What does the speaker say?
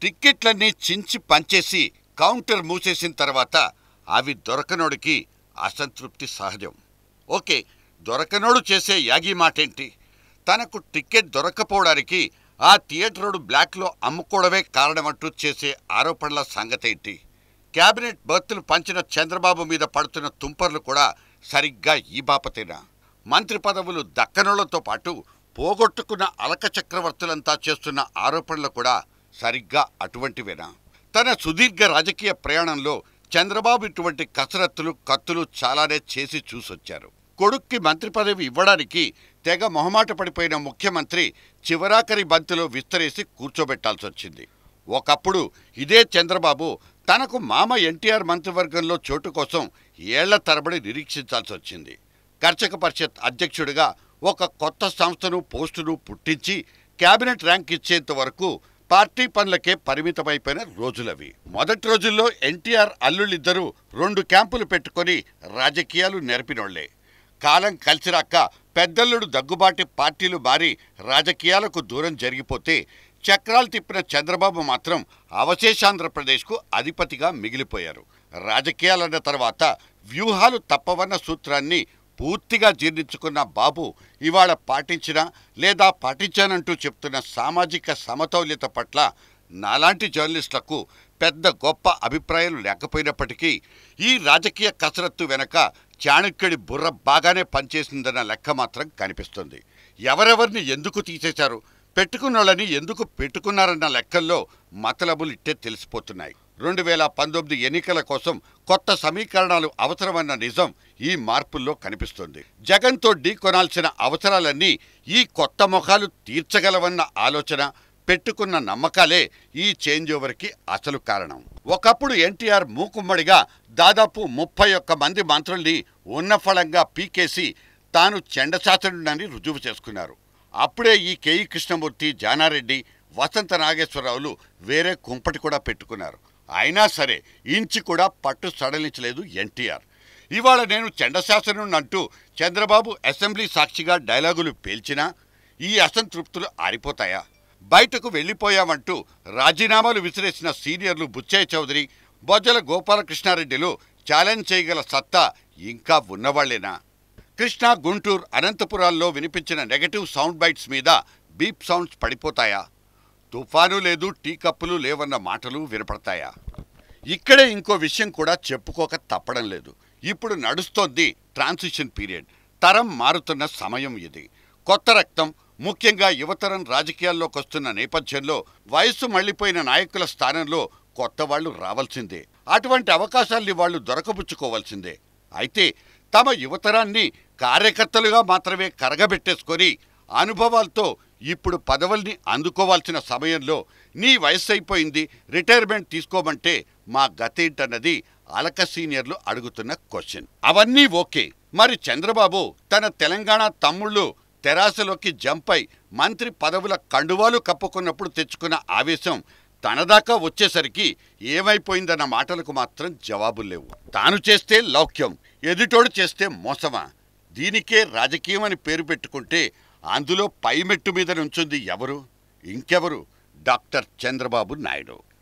టిక్కెట్లన్నీ చించి పంచేసి కౌంటర్ మూసేసిన తర్వాత అవి దొరకనోడికి అసంతృప్తి సహజం ఓకే దొరకనోడు చేసే యాగి మాటేంటి తనకు టిక్కెట్ దొరక్కపోవడానికి ఆ థియేటరోడు బ్లాక్లో అమ్ముకోవడమే కారణమంటూ చేసే ఆరోపణల సంగతేంటి క్యాబినెట్ బర్తులు పంచిన చంద్రబాబు మీద పడుతున్న తుంపర్లు కూడా సరిగ్గా ఈ బాపతేనా మంత్రి పదవులు దక్కనోళ్లతో పాటు పోగొట్టుకున్న అలక చక్రవర్తులంతా చేస్తున్న ఆరోపణలు కూడా సరిగ్గా అటువంటివేనా తన సుదీర్ఘ రాజకీయ ప్రయాణంలో చంద్రబాబు ఇటువంటి కసరత్తులు కత్తులు చాలానే చేసి చూసొచ్చారు కొడుక్కి మంత్రి పదవి ఇవ్వడానికి తెగ మొహమాట పడిపోయిన ముఖ్యమంత్రి చివరాఖరి బంతిలో విస్తరేసి కూర్చోబెట్టాల్సి వచ్చింది ఒకప్పుడు ఇదే చంద్రబాబు తనకు మామ ఎన్టీఆర్ మంత్రివర్గంలో చోటు కోసం ఏళ్ల తరబడి నిరీక్షించాల్సి వచ్చింది కర్చక పరిషత్ అధ్యక్షుడిగా ఒక కొత్త సంస్థను పోస్టును పుట్టించి కేబినెట్ ర్యాంక్ ఇచ్చేంత వరకు పార్టీ పనులకే పరిమితమైపోయిన రోజులవి మొదటి రోజుల్లో ఎన్టీఆర్ అల్లుళ్ళిద్దరూ రెండు క్యాంపులు పెట్టుకొని రాజకీయాలు నెరపినోళ్లే కాలం కలిసిరాక పెద్దల్లుడు దగ్గుబాటి పార్టీలు మారి రాజకీయాలకు దూరం జరిగిపోతే చక్రాలు తిప్పిన చంద్రబాబు మాత్రం అవశేషాంధ్రప్రదేశ్కు అధిపతిగా మిగిలిపోయారు రాజకీయాలన్న తర్వాత వ్యూహాలు తప్పవన్న సూత్రాన్ని పూర్తిగా జీర్ణించుకున్న బాబు ఇవాళ పాటించిన లేదా పాటించానంటూ చెప్తున్న సామాజిక సమతౌల్యత పట్ల నాలాంటి జర్నలిస్టులకు పెద్ద గొప్ప అభిప్రాయాలు లేకపోయినప్పటికీ ఈ రాజకీయ కసరత్తు వెనక చాణక్యుడి బుర్ర బాగానే పనిచేసిందన్న లెక్క మాత్రం కనిపిస్తుంది ఎవరెవరిని ఎందుకు తీసేశారు పెట్టుకున్నోళ్ళని ఎందుకు పెట్టుకున్నారన్న లెక్కల్లో మతలబులు ఇట్టే తెలిసిపోతున్నాయి రెండు వేల పంతొమ్మిది ఎన్నికల కోసం కొత్త సమీకరణాలు అవసరమన్న నిజం ఈ మార్పుల్లో కనిపిస్తుంది జగన్తో ఢీకొనాల్సిన అవసరాలన్నీ ఈ కొత్త ముఖాలు తీర్చగలవన్న ఆలోచన పెట్టుకున్న నమ్మకాలే ఈ చేంజ్ ఓవర్కి అసలు కారణం ఒకప్పుడు ఎన్టీఆర్ మూకుమ్మడిగా దాదాపు ముప్పై ఒక్క మంది మంత్రుల్ని ఉన్న ఫలంగా పీకేసి తాను చెండశాసనుడని రుజువు చేసుకున్నారు అప్పుడే ఈ కేఈ కృష్ణమూర్తి జానారెడ్డి వసంత నాగేశ్వరరావులు వేరే కుంపటి కూడా పెట్టుకున్నారు అయినా సరే ఇంచి కూడా పట్టు సడలించలేదు ఎన్టీఆర్ ఇవాళ నేను చెండశాసనుడంటూ చంద్రబాబు అసెంబ్లీ సాక్షిగా డైలాగులు పేల్చినా ఈ అసంతృప్తులు ఆరిపోతాయా బయటకు వెళ్లిపోయామంటూ రాజీనామాలు విసిరేసిన సీనియర్లు బుచ్చయ్య చౌదరి బొజ్జల గోపాలకృష్ణారెడ్డిలు ఛాలెంజ్ చేయగల సత్తా ఇంకా ఉన్నవాళ్లేనా కృష్ణా గుంటూరు అనంతపురాల్లో వినిపించిన నెగటివ్ సౌండ్ బైట్స్ మీద బీప్ సౌండ్స్ పడిపోతాయా తుఫాను లేదు టీ కప్పులు లేవన్న మాటలు వినపడతాయా ఇక్కడే ఇంకో విషయం కూడా చెప్పుకోక తప్పడం లేదు ఇప్పుడు నడుస్తోంది ట్రాన్సిషన్ పీరియడ్ తరం మారుతున్న సమయం ఇది కొత్త రక్తం ముఖ్యంగా యువతరం రాజకీయాల్లోకి వస్తున్న నేపథ్యంలో వయస్సు మళ్లిపోయిన నాయకుల స్థానంలో కొత్త వాళ్ళు రావాల్సిందే అటువంటి అవకాశాల్ని వాళ్ళు దొరకబుచ్చుకోవాల్సిందే అయితే తమ యువతరాన్ని కార్యకర్తలుగా మాత్రమే కరగబెట్టేసుకొని అనుభవాలతో ఇప్పుడు పదవుల్ని అందుకోవాల్సిన సమయంలో నీ వయస్సు అయిపోయింది రిటైర్మెంట్ తీసుకోమంటే మా గతేంటన్నది అలక సీనియర్లు అడుగుతున్న క్వశ్చన్ అవన్నీ ఓకే మరి చంద్రబాబు తన తెలంగాణ తమ్ముళ్ళు తెరాసలోకి జంపై మంత్రి పదవుల కండువాలు కప్పుకున్నప్పుడు తెచ్చుకున్న ఆవేశం తనదాకా వచ్చేసరికి ఏమైపోయిందన్న మాటలకు మాత్రం జవాబులు లేవు తాను చేస్తే లౌక్యం ఎదుటోడు చేస్తే మోసమా దీనికే రాజకీయం అని పేరు పెట్టుకుంటే అందులో పైమెట్టు మీద నుంచుంది ఎవరు ఇంకెవరు డాక్టర్ చంద్రబాబు నాయుడు